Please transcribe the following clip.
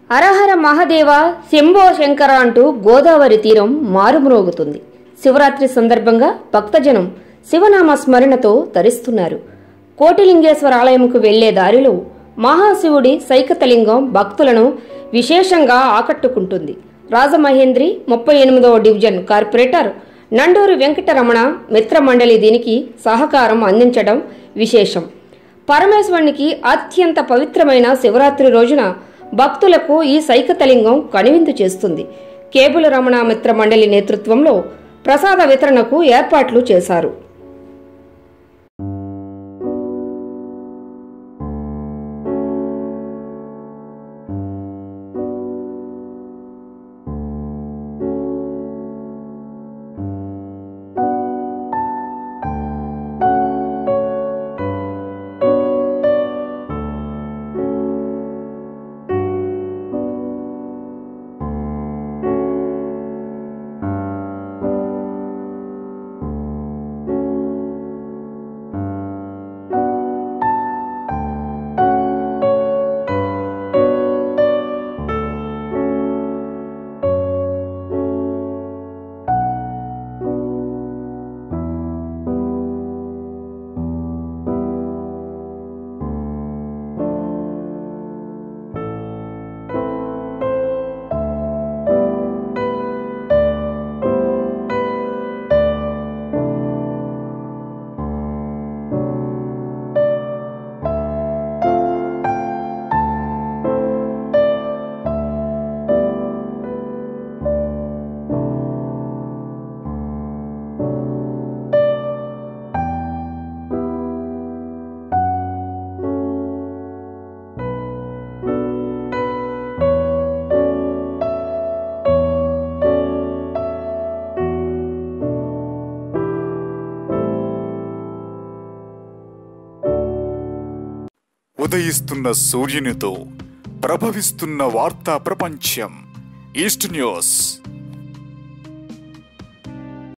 హరహర మహాదేవ శంభో శంకర అంటూ గోదావరి తీరం మారుమ్రోగుతుంది శివరాత్రి సందర్భంగా భక్తజనం శివనామ స్మరణతో తరిస్తున్నారు కోటిలింగేశ్వర ఆలయంకు వెళ్లే దారిలో మహాశివుడి సైకతలింగం భక్తులను విశేషంగా ఆకట్టుకుంటుంది రాజమహేంద్రి ముప్పై ఎనిమిదవ డివిజన్ కార్పొరేటర్ నండూరు వెంకటరమణ మిత్రమండలి దీనికి సహకారం అందించడం విశేషం పరమేశ్వరునికి అత్యంత పవిత్రమైన శివరాత్రి రోజున భక్తులకు ఈ సైకతలింగం కనువిందు చేస్తుంది కేబుల్ రమణ మిత్ర మండలి నేతృత్వంలో ప్రసాద వితరణకు ఏర్పాట్లు చేశారు ఉదయిస్తున్న సూర్యునితో ప్రభవిస్తున్న వార్తా ప్రపంచం ఈస్ట్ న్యూస్